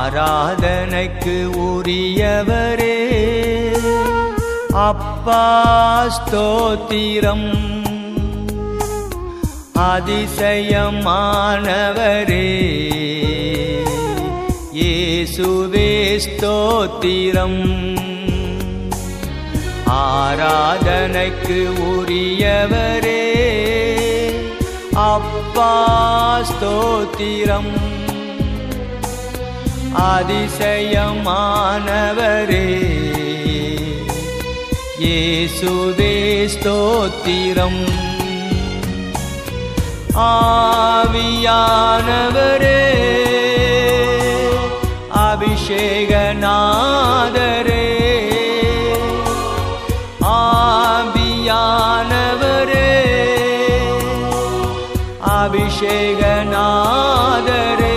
ஆராதனைக்கு உரியவரே அப்பா ஸ்தோத்திரம் அதிசயமானவரே இயேசுவே ஸ்தோத்திரம் ஆராதனைக்கு உரியவரே அப்பா ஸ்தோத்திரம் அதிசயமானவரே இயேசுவே ஸ்தோத்திரம் ஆவியானவரே அபிஷேகநாதரே ஆவியானவரே அபிஷேகநாதரே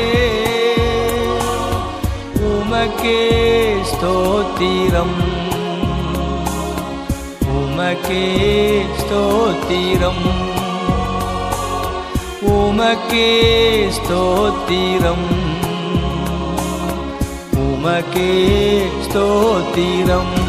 உமக்கே ஸ்தோத்திரம் உமக்கே ஸ்தோத்திரம் உமக்கே ஸ்தோத்திரம் உமக்கே ஸ்தோத்திரம்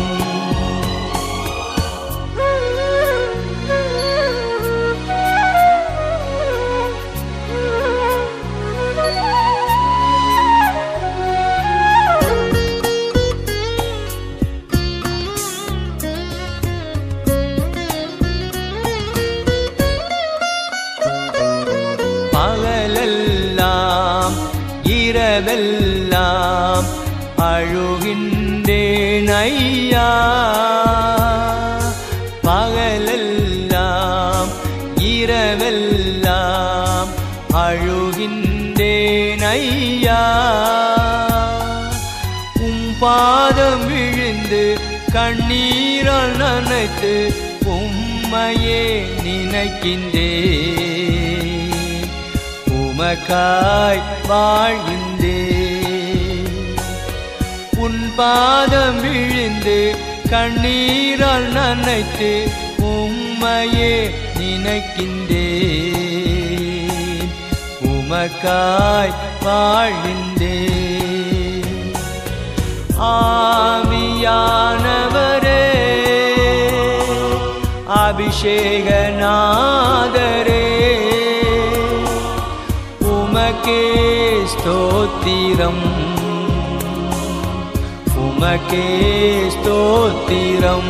பகலெல்லாம் இரவெல்லாம் அழுகின்றேன் ஐயா பகலெல்லாம் இரவெல்லாம் அழுகின்றேன் ஐயா உம் பாதம் விழுந்து கண்ணீரால் நனைத்து உம்மையே நினைக்கின்றேன் உமக்காய் வாழ்கின்றே உன் பாதம் விழுந்து கண்ணீரால் நனைத்து உம்மையே நினைக்கின்றே உமக்காய் வாழ்கின்றே ஆவியானவரே அபிஷேகநாதரே உமக்கே ஸ்தோத்திரம் உமக்கே ஸ்தோத்திரம்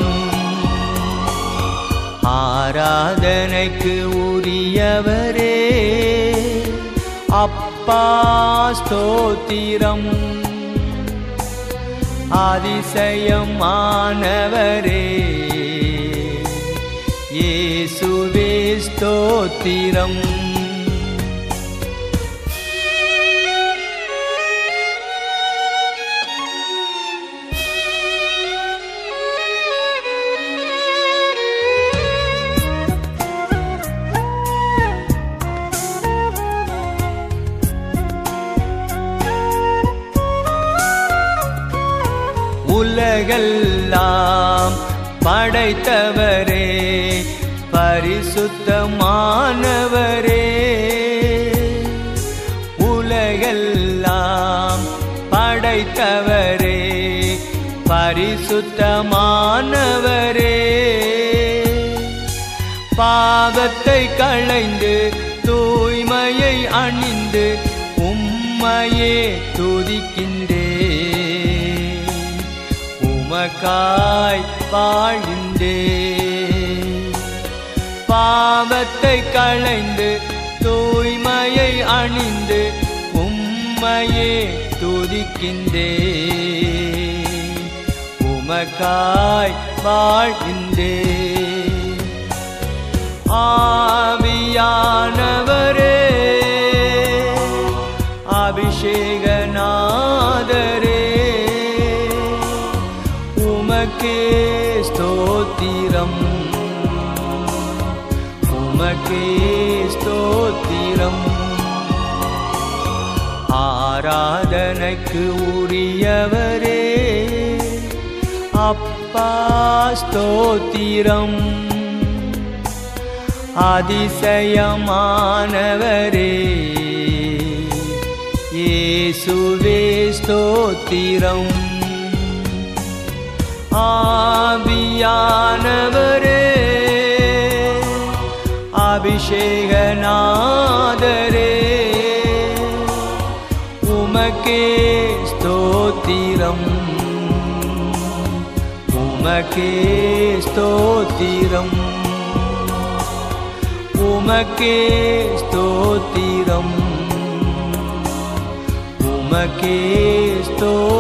ஆராதனைக்கு உரியவரே அப்பா ஸ்தோத்திரம் அதிசயமானவரே இயேசுவே ஸ்தோத்திரம் உலகெல்லாம் படைத்தவரே பரிசுத்தமானவரே உலகெல்லாம் படைத்தவரே பரிசுத்தமானவரே பாவத்தை களைந்து தூய்மையை அணிந்து உம்மையே துதிக்கின்றே உமக்காய் வாழ்கின்றே பாவத்தை களைந்து தூய்மையை அணிந்து உம்மையே துதிக்கின்றே உமக்காய் வாழ்கின்றே ஆவியானவரே அபிஷேகநாதரே உமக்கே ஸ்தோத்திரம் உமக்கே ஸ்தோத்திரம் ஆராதனைக்கு உரியவரே அப்பா ஸ்தோத்திரம் அதிசயமானவரே இயேசுவே ஸ்தோத்திரம் ஆவியானவரே அபிஷேகநாதரே உமக்கே ஸ்தோத்திரம் உமக்கே ஸ்தோத்திரம் உமக்கே ஸ்தோத்திரம் உமக்கே ஸ்தோ